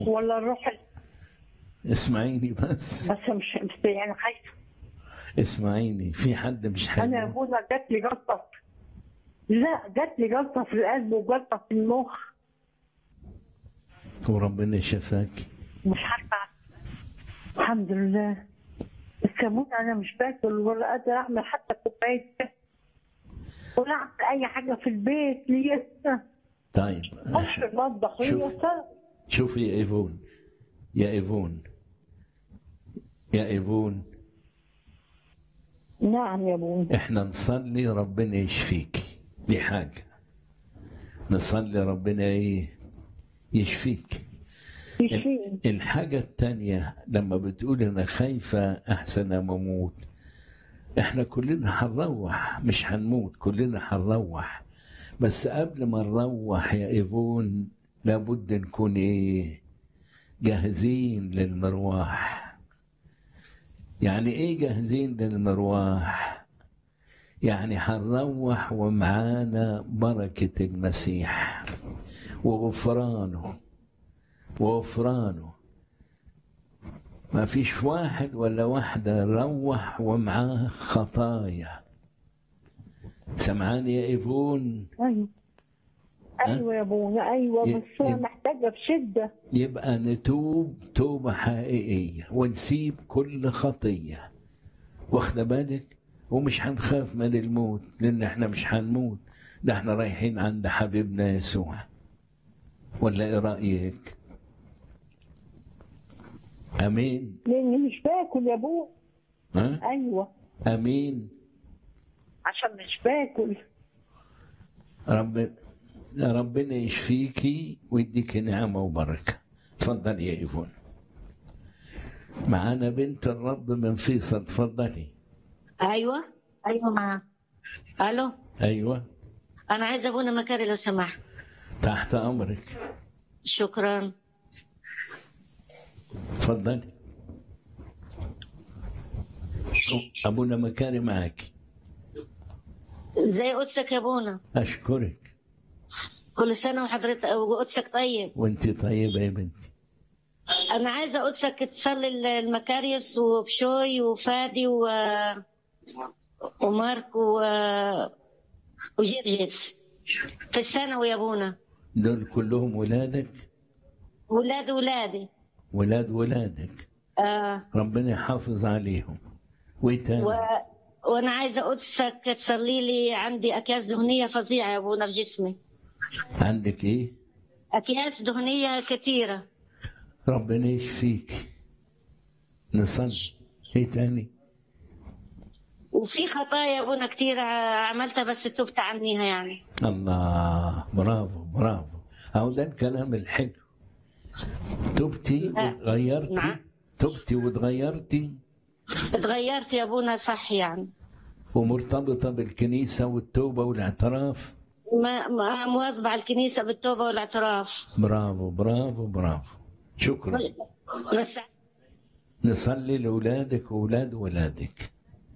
ولا نروح ال- اسمعيني بس بس مش مش يعني خايفه اسمعيني في حد مش انا يا حلو ابونا جات لي جلطه لا جات لي جلطه في القلب وجلطه في المخ وربنا شفاك مش عارفه الحمد لله بس يا ابونا انا مش باكل ولا قادر اعمل حتى كوبايه شاي ولا اعمل اي حاجه في البيت لسه طيب اخش المطبخ شوف. لسه شوفي يا ايفون يا ايفون يا ايفون نعم يا ابونا احنا نصلي ربنا يشفيك دي حاجة نصلي ربنا ايه يشفيك يشفيني الحاجة التانية لما بتقول أنا خايفة أحسن أما أموت إحنا كلنا هنروح مش هنموت كلنا هنروح بس قبل ما نروح يا إيفون لابد نكون إيه جاهزين للمرواح يعني إيه جاهزين للمرواح يعني هنروح ومعانا بركة المسيح وغفرانه وغفرانه ما فيش واحد ولا واحدة روح ومعاه خطايا سمعاني يا إيفون ايوه ايوه يا ابونا ايوه ي- بس انا ي- محتاجه بشده يبقى نتوب توبة حقيقية ونسيب كل خطية واخدة بالك ومش هنخاف من الموت لأن احنا مش هنموت ده احنا رايحين عند حبيبنا يسوع ولا ايه رأيك؟ أمين لاني مش باكل يا ابونا ها؟ ايوه امين عشان مش باكل رب ربنا يشفيكي ويديك نعمه وبركه تفضل يا ايفون معانا بنت الرب من فيصل تفضلي ايوه ايوه معاك الو ايوه انا عايزه ابونا مكاري لو سمحت تحت امرك شكرا تفضلي ابونا مكاري معك زي قدسك يا ابونا اشكرك كل سنه وحضرتك وقدسك طيب وانت طيبه يا بنتي انا عايزه قدسك تصلي المكاريوس وبشوي وفادي و... ومارك و... وجرجس في الثانوي يا ابونا دول كلهم ولادك ولاد ولادي ولاد ولادك آه ربنا يحافظ عليهم وايه تاني و... وانا عايزه قدسك تصلي لي عندي اكياس دهنيه فظيعه يا ابونا في جسمي عندك ايه اكياس دهنيه كثيره ربنا يشفيك نصلي ايه تاني وفي خطايا يا ابونا كثير عملتها بس تبت عنيها يعني الله برافو برافو اهو ده الكلام الحلو تبتي وتغيرتي نعم. تبتي وتغيرتي اتغيرت يا ابونا صح يعني ومرتبطه بالكنيسه والتوبه والاعتراف ما ما مواظبة على الكنيسة بالتوبة والاعتراف برافو برافو برافو شكرا بس نصلي لاولادك واولاد ولادك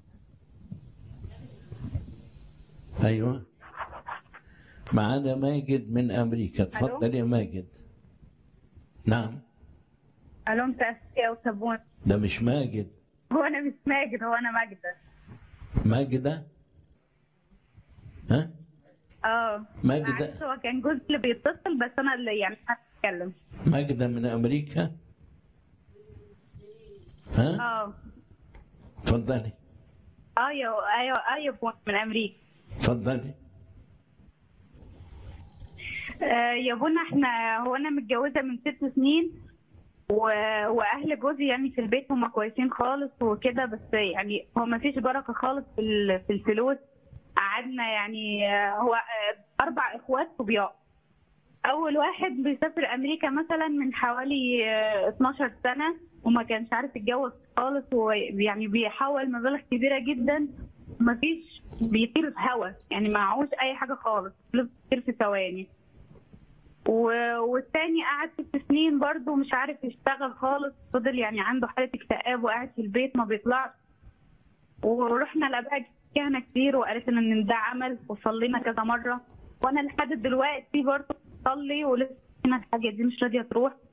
ايوه معانا ماجد من امريكا تفضل يا ماجد نعم الو متأسفة وسبون ده مش ماجد هو انا مش ماجد هو انا ماجدة ماجدة ها اه ماجدة معلش هو كان جوزي اللي بيتصل بس انا اللي يعني هتكلم ماجدة من أمريكا ها اه تفضلي ايوه ايوه ايوه بوين من امريكا تفضلي آه يا بونا احنا هو انا متجوزه من ست سنين و... واهل جوزي يعني في البيت هم كويسين خالص وكده بس يعني هو ما فيش بركه خالص في ال... في الفلوس قعدنا يعني آه، هو آه، اربع اخوات صبيان اول واحد بيسافر امريكا مثلا من حوالي آه، 12 سنه وما كانش عارف يتجوز خالص ويعني بيحول مبالغ كبيره جدا مفيش بيطير في هوا يعني معهوش اي حاجه خالص فلوس كتير في ثواني و- والتاني قعد ست سنين برضه مش عارف يشتغل خالص فضل يعني عنده حالة اكتئاب وقاعد في البيت ما بيطلعش ورحنا لأباء كهنة كتير وقالت لنا إن ده عمل وصلينا كذا مرة وأنا لحد دلوقتي برضه بصلي ولسه هنا الحاجة دي مش راضية تروح